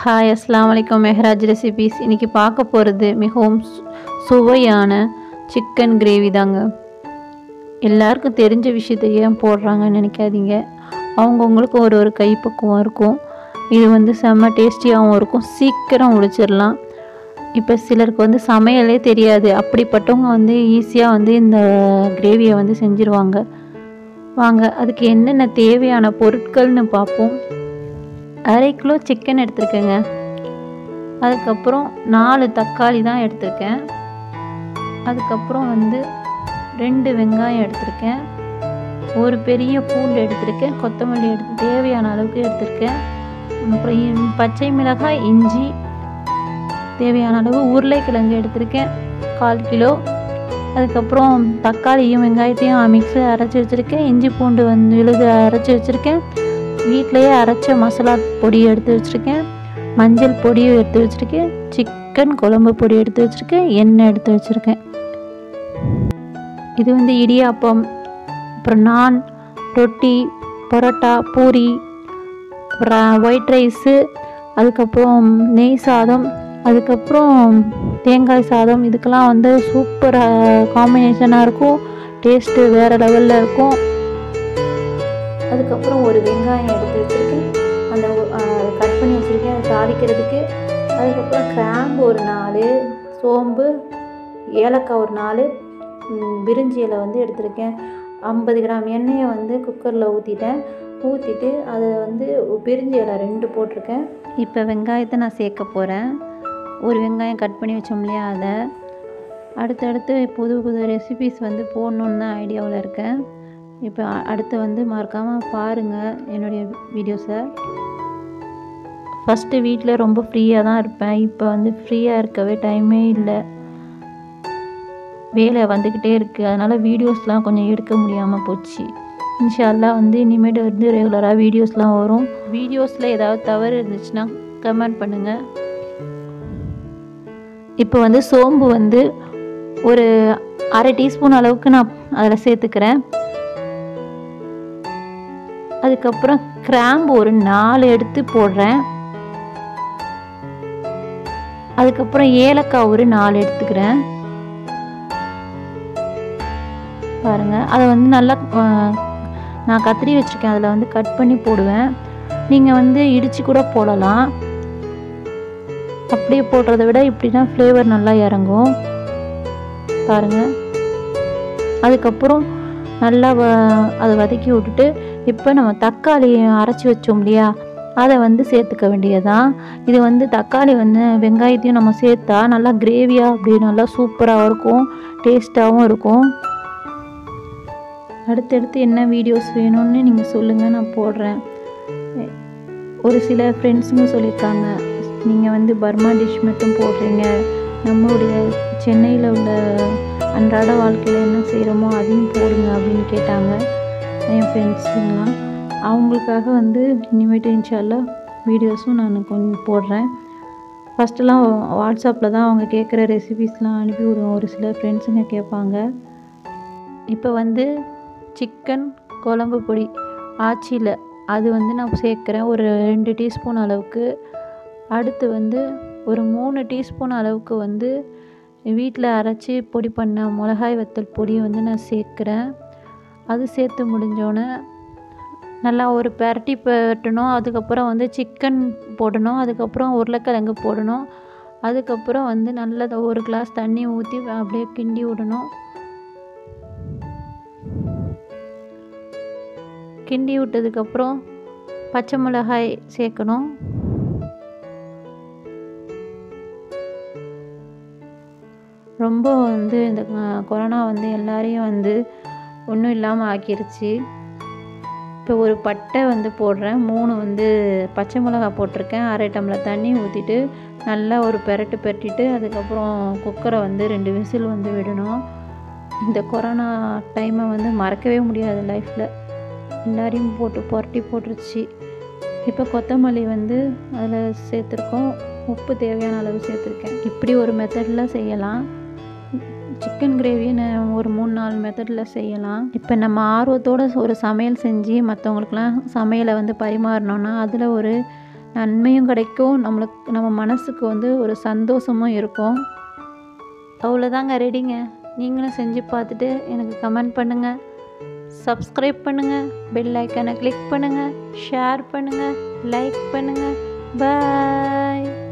hi அஸ்லாம் வலைக்கம் Mehraj recipes இன்றைக்கி பார்க்க போகிறது மிகவும் சு- சுவையான சிக்கன் கிரேவி தாங்க எல்லாருக்கும் தெரிஞ்ச விஷயத்தை ஏன் போடுறாங்கன்னு நினைக்காதீங்க அவங்கவுங்களுக்கு ஒரு ஒரு கைப்பக்குவம் இருக்கும் இது வந்து செம்ம டேஸ்டியாகவும் இருக்கும் சீக்கிரம் முடிச்சிடலாம் இப்போ சிலருக்கு வந்து சமையலே தெரியாது அப்படிப்பட்டவங்க வந்து ஈஸியாக வந்து இந்த கிரேவியை வந்து செஞ்சுருவாங்க வாங்க அதுக்கு என்னென்ன தேவையான பொருட்கள்னு பார்ப்போம் அரை கிலோ சிக்கன் எடுத்திருக்கேங்க அதுக்கப்புறம் நாலு தக்காளி தான் எடுத்திருக்கேன் அதுக்கப்புறம் வந்து ரெண்டு வெங்காயம் எடுத்திருக்கேன் ஒரு பெரிய பூண்டு எடுத்திருக்கேன் கொத்தமல்லி எடுத்து தேவையான அளவுக்கு எடுத்திருக்கேன் அப்புறம் இ- பச்சை மிளகாய் இஞ்சி தேவையான அளவு உருளைக்கிழங்கு எடுத்திருக்கேன் கால் கிலோ அதுக்கப்புறம் தக்காளியும் வெங்காயத்தையும் மிக்ஸில் அரைச்சி வச்சுருக்கேன் இஞ்சி பூண்டு வந்து விழுது அரைச்சி வச்சுருக்கேன் வீட்டிலையே அரைச்ச மசாலா பொடி எடுத்து வச்சுருக்கேன் மஞ்சள் பொடியும் எடுத்து வச்சுருக்கேன் சிக்கன் குழம்பு பொடி எடுத்து வச்சுருக்கேன் எண்ணெய் எடுத்து வச்சுருக்கேன் இது வந்து இடியாப்பம் அப்புறம் நான் ரொட்டி பரோட்டா பூரி அப்புறம் ஒயிட் ரைஸு அதுக்கப்புறம் நெய் சாதம் அதுக்கப்புறம் தேங்காய் சாதம் இதுக்கெல்லாம் வந்து சூப்பர் காம்பினேஷனாக இருக்கும் டேஸ்ட்டு வேறு லெவலில் இருக்கும் அதுக்கப்புறம் ஒரு வெங்காயம் எடுத்து வச்சுருக்கேன் அந்த கட் பண்ணி வச்சுருக்கேன் அதை தாளிக்கிறதுக்கு அதுக்கப்புறம் கிராம்பு ஒரு நாலு சோம்பு ஏலக்காய் ஒரு நாலு ம், பிரிஞ்சி இலை வந்து எடுத்திருக்கேன் ஐம்பது கிராம் எண்ணெயை வந்து குக்கரில் ஊற்றிட்டேன் ஊற்றிட்டு அதை வந்து பிரிஞ்சி இலை ரெண்டு போட்டிருக்கேன் இப்போ வெங்காயத்தை நான் சேர்க்க போகிறேன் ஒரு வெங்காயம் கட் பண்ணி வச்சோம் இல்லையா அதை அடுத்தடுத்து புது புது ரெசிபிஸ் வந்து போடணுன்னு தான் ஐடியாவில் இருக்கேன் இப்போ அ- அடுத்து வந்து மறக்காமல் பாருங்கள் என்னுடைய வீடியோஸை ஃபஸ்ட்டு வீட்டில் ரொம்ப ஃப்ரீயாக தான் இருப்பேன் இப்போ வந்து ஃப்ரீயாக இருக்கவே டைமே இல்லை வேலை வந்துக்கிட்டே இருக்குது அதனால் வீடியோஸ்லாம் கொஞ்சம் எடுக்க முடியாமல் போச்சு இன்ஷால்லாம் வந்து இனிமேட்டு வந்து ரெகுலராக வீடியோஸ்லாம் வரும் வீடியோஸில் ஏதாவது தவறு இருந்துச்சுன்னா கமெண்ட் பண்ணுங்கள் இப்போ வந்து சோம்பு வந்து ஒரு அரை டீஸ்பூன் அளவுக்கு நான் அதில் சேர்த்துக்கிறேன் அதுக்கப்புறம் கிராம்பு ஒரு நாலு எடுத்து போடுறேன் அதுக்கப்புறம் ஏலக்காய் ஒரு நாலு எடுத்துக்கிறேன் பாருங்க அதை வந்து நல்லா ஆ, நான் கத்திரி வச்சுருக்கேன் அதில் வந்து கட் பண்ணி போடுவேன் நீங்கள் வந்து இடித்து கூட போடலாம் அப்படியே போடுறத விட இப்படின்னா ஃப்ளேவர் நல்லா இறங்கும் பாருங்கள் அதுக்கப்புறம் நல்லா வ அதை வதக்கி விட்டுட்டு இப்போ நம்ம தக்காளி அரைச்சி வச்சோம் இல்லையா அதை வந்து சேர்த்துக்க வேண்டியதுதான் இது வந்து தக்காளி வந்து வெங்காயத்தையும் நம்ம சேர்த்தா நல்லா கிரேவியாக அப்படி நல்லா சூப்பராக இருக்கும் டேஸ்ட்டாகவும் இருக்கும் அடுத்தடுத்து என்ன வீடியோஸ் வேணும்னு நீங்கள் சொல்லுங்கள் நான் போடுறேன் எ- ஒரு சில ஃப்ரெண்ட்ஸுங்க சொல்லியிருக்காங்க நீங்கள் வந்து பர்மா டிஷ் மட்டும் போடுறீங்க நம்மளுடைய சென்னையில் உள்ள அன்றாட வாழ்க்கையில் என்ன செய்கிறோமோ அதையும் போடுங்க அப்படின்னு கேட்டாங்க என் ஃப்ரெண்ட்ஸுங்களாம் அவங்களுக்காக வந்து இனிமேட்டு இன்ஷால்லா வீடியோஸும் நான் கொஞ்சம் போடுறேன் ஃபஸ்ட்டெல்லாம் வாட்ஸ்அப்பில் தான் அவங்க கேட்குற ரெசிபீஸ்லாம் அனுப்பி விடுவோம் ஒரு சில ஃப்ரெண்ட்ஸுங்க கேட்பாங்க இப்போ வந்து சிக்கன் குழம்பு பொடி ஆச்சியில் அது வந்து நான் சேர்க்குறேன் ஒரு ரெண்டு டீஸ்பூன் அளவுக்கு அடுத்து வந்து ஒரு மூணு டீஸ்பூன் அளவுக்கு வந்து வீட்டில் அரைச்சி பொடி பண்ண மிளகாய் வத்தல் பொடியை வந்து நான் சேர்க்குறேன் அது சேர்த்து முடிஞ்சோடனே நல்லா ஒரு பெரட்டி பெரட்டணும் அதுக்கப்புறம் வந்து சிக்கன் போடணும் அதுக்கப்புறம் உருளைக்கிழங்கு போடணும் அதுக்கப்புறம் வந்து நல்லா ஒரு கிளாஸ் தண்ணி ஊற்றி அப்படியே கிண்டி விடணும் கிண்டி விட்டதுக்கப்புறம் பச்சை மிளகாய் சேர்க்கணும் ரொம்ப வந்து இந்த அஹ், கொரோனா வந்து எல்லாரையும் வந்து ஒன்றும் இல்லாமல் ஆக்கிருச்சு இப்போ ஒரு பட்டை வந்து போடுறேன் மூணு வந்து பச்சை மிளகாய் போட்டிருக்கேன் அரை டம்ளர் தண்ணி ஊற்றிட்டு நல்லா ஒரு பெரட்டு பெரட்டிட்டு அதுக்கப்புறம் குக்கரை வந்து ரெண்டு விசில் வந்து விடணும் இந்த கொரோனா டைமை வந்து மறக்கவே முடியாது லைஃப்பில் எல்லாரையும் போட்டு புரட்டி போட்டுருச்சு இப்போ கொத்தமல்லி வந்து அதில் சேர்த்துருக்கோம் உப்பு தேவையான அளவு சேர்த்துருக்கேன் இப்படி ஒரு மெத்தடில் செய்யலாம் சிக்கன் கிரேவி நான் ஒரு மூணு நாலு மெத்தடில் செய்யலாம் இப்போ நம்ம ஆர்வத்தோட ஒரு சமையல் செஞ்சு மற்றவங்களுக்குலாம் சமையலை வந்து பரிமாறினோன்னா அதில் ஒரு நன்மையும் கிடைக்கும் நம்மளுக்கு நம்ம மனசுக்கு வந்து ஒரு சந்தோஷமும் இருக்கும் அவ்வளோதாங்க ரெடிங்க நீங்களும் செஞ்சு பார்த்துட்டு எனக்கு கமெண்ட் பண்ணுங்கள் சப்ஸ்கிரைப் பண்ணுங்கள் பெல் ஐக்கனை கிளிக் பண்ணுங்கள் ஷேர் பண்ணுங்கள் லைக் பண்ணுங்கள் பாய்